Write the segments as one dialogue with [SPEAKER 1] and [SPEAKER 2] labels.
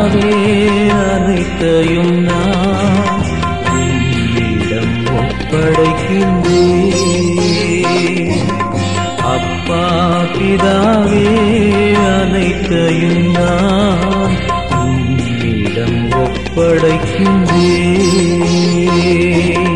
[SPEAKER 1] பிதாவே அனைத்தையும் நான் உம்மிடம் ஒப்படைக்கின்றேன் அப்பா பிதாவே அனைத்தையும் நான் உம்மிடம் ஒப்படைக்கின்றேன்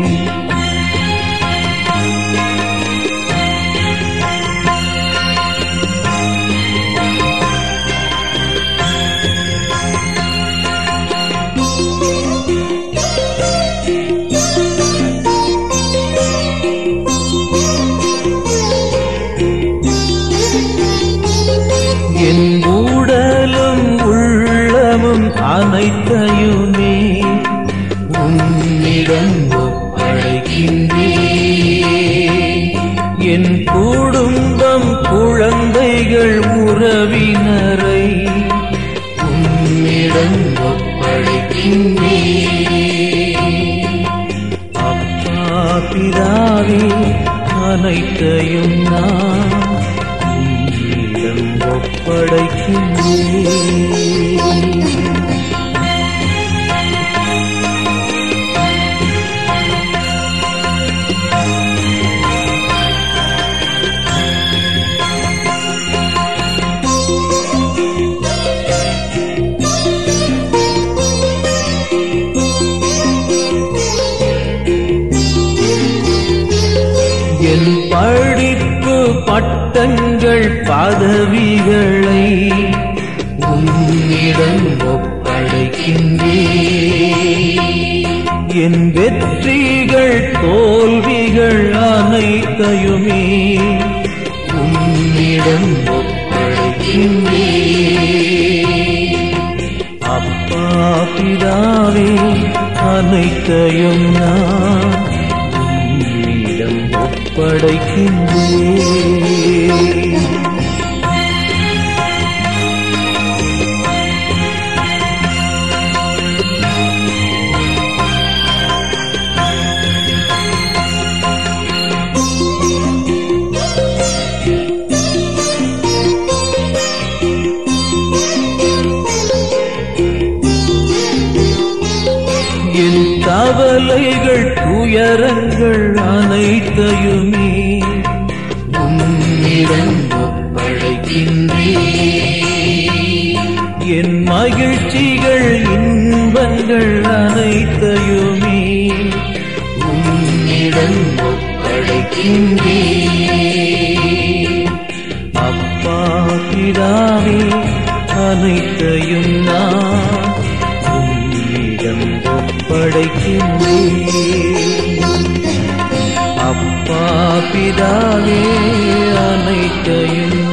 [SPEAKER 1] என் உடலும் உள்ளமும் அனைத்தையுமே உன்னிடம் ஒப்படைக்கின்றேன் என் குடும்பம் குழந்தைகள் உறவினரை உன்னிடம் ஒப்படைக்கின்றேன் அப்பா பிதாவே அனைத்தையும் நான் உம்மிடம் ஒப்படைக்கின்றேன் என் படிப்பு பட்டங்கள் பதவிகளை உன்னிடம் ஒப்படைக்கின்றேன் என் வெற்றிகள் தோல்விகள் அனைத்தையுமே உன்னிடம் ஒப்படைக்கின்றேன் அப்பா பிதாவே அனைத்தையும் நான் உம்மிடம் ஒப்படைக்கின்றேன் என் கவலைகள் துயரங்கள் அனைத்தையுமே உன்னிடம் ஒப்படைக்கின்றேன் என் மகிழ்ச்சிகள் இன்பங்கள் அனைத்தையுமே உன்னிடம் ஒப்படைக்கின்றேன் அப்பா பிதாவே அனைத்தையும் நான் உம்மிடம் ஒப்படைக்கின்றேன் அப்பா பிதாவே அனைத்தையும்